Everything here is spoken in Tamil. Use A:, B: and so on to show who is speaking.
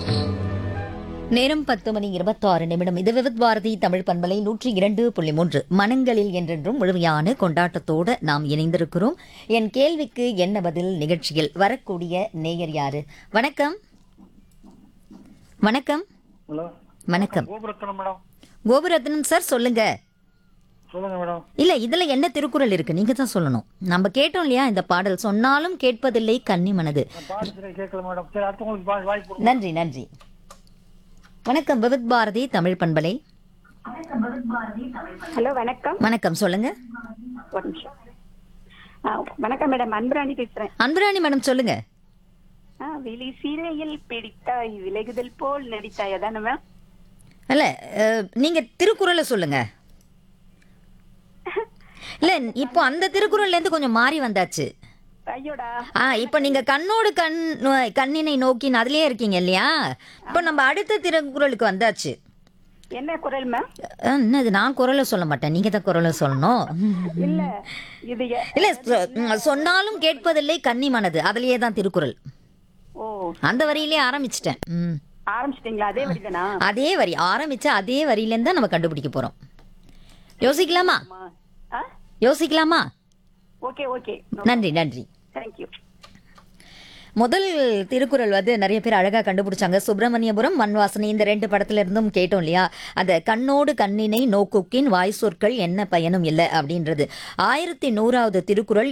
A: நேரம் பத்து மணி இருபத்தாறு நிமிடம் இது விவித் பாரதி தமிழ் பண்பலை நூற்றி இரண்டு புள்ளி மூன்று மனங்களில் என்றென்றும் முழுமையான கொண்டாட்டத்தோடு நாம் இணைந்திருக்கிறோம் என் கேள்விக்கு என்ன பதில் நிகழ்ச்சியில் வரக்கூடிய நேயர் யாரு வணக்கம் வணக்கம்
B: ஹலோ
A: வணக்கம்
B: கோபுரத்தனம் மேடம்
A: கோபுரத்னம் சார் சொல்லுங்க
B: சொல்லுங்க மேடம்
A: இல்ல இதுல என்ன திருக்குறள் இருக்கு நீங்க தான் சொல்லணும் நம்ம கேட்டோம் இல்லையா இந்த பாடல் சொன்னாலும் கேட்பதில்லை கன்னி மனது
B: நான் பாடத்துல கேட்கல மேடம் சரி அடுத்தவங்களுக்கு வா- வாய்ப்பு கொடுங்க
A: நன்றி நன்றி வணக்கம் விவித் பாரதி தமிழ் பண்பலை
C: ஹலோ வணக்கம்
A: வணக்கம் சொல்லுங்க
C: ஒரு நிமிஷம் ஆ, வணக்கம் மேடம் அன்பராணி பேசுறேன்
A: அன்புராணி மேடம் சொல்லுங்க
C: ஆ, விழி சிறையில் பிடித்தாய் விலகுதல் போல் நடித்தாய் அதானே மேம்
A: இல்ல அஹ், நீங்க திருக்குறளை சொல்லுங்க இல்ல இப்போ அந்த திருக்குறள்ல இருந்து கொஞ்சம் மாறி வந்தாச்சு
C: ஐயோடா
A: ஆ இப்போ நீங்க கண்ணோடு கண் கண்ணினை நோக்கி அதுலயே இருக்கீங்க இல்லையா இப்போ நம்ம அடுத்த திருக்குறளுக்கு வந்தாச்சு
C: என்ன குரல் மேம்
A: அஹ், என்னது நான் குரலை சொல்ல மாட்டேன் நீங்க தான் குரலை சொல்லணும்
C: இல்ல இது எ-
A: இல்ல சொ- ம், சொன்னாலும் கேட்பதில்லை கன்னி மனது அதுலயே தான் திருக்குறள்
C: ஓ
A: அந்த வரியிலே ஆரம்பிச்சிட்டேன் ம்
C: ஆரம்பிச்சிட்டீங்களா அதே வழிதானா
A: அதே வரி ஆரம்பிச்ச அதே வரியிலேருந்து தான் நம்ம கண்டுபிடிக்க போறோம் யோசிக்கலாமா
C: ஆ
A: யோசிக்கலாமா
C: ஓகே ஓகே
A: நன்றி நன்றி
C: தேங்க்யூ
A: முதல் திருக்குறள் வந்து நிறைய பேர் அழகா கண்டுபிடிச்சாங்க சுப்பிரமணியபுரம் மண்வாசனை இந்த ரெண்டு படத்துல இருந்தும் கேட்டோம் இல்லையா அந்த கண்ணோடு கண்ணினை நோக்குக்கின் வாய் சொற்கள் என்ன பயனும் இல்லை அப்படின்றது ஆயிரத்தி நூறாவது திருக்குறள்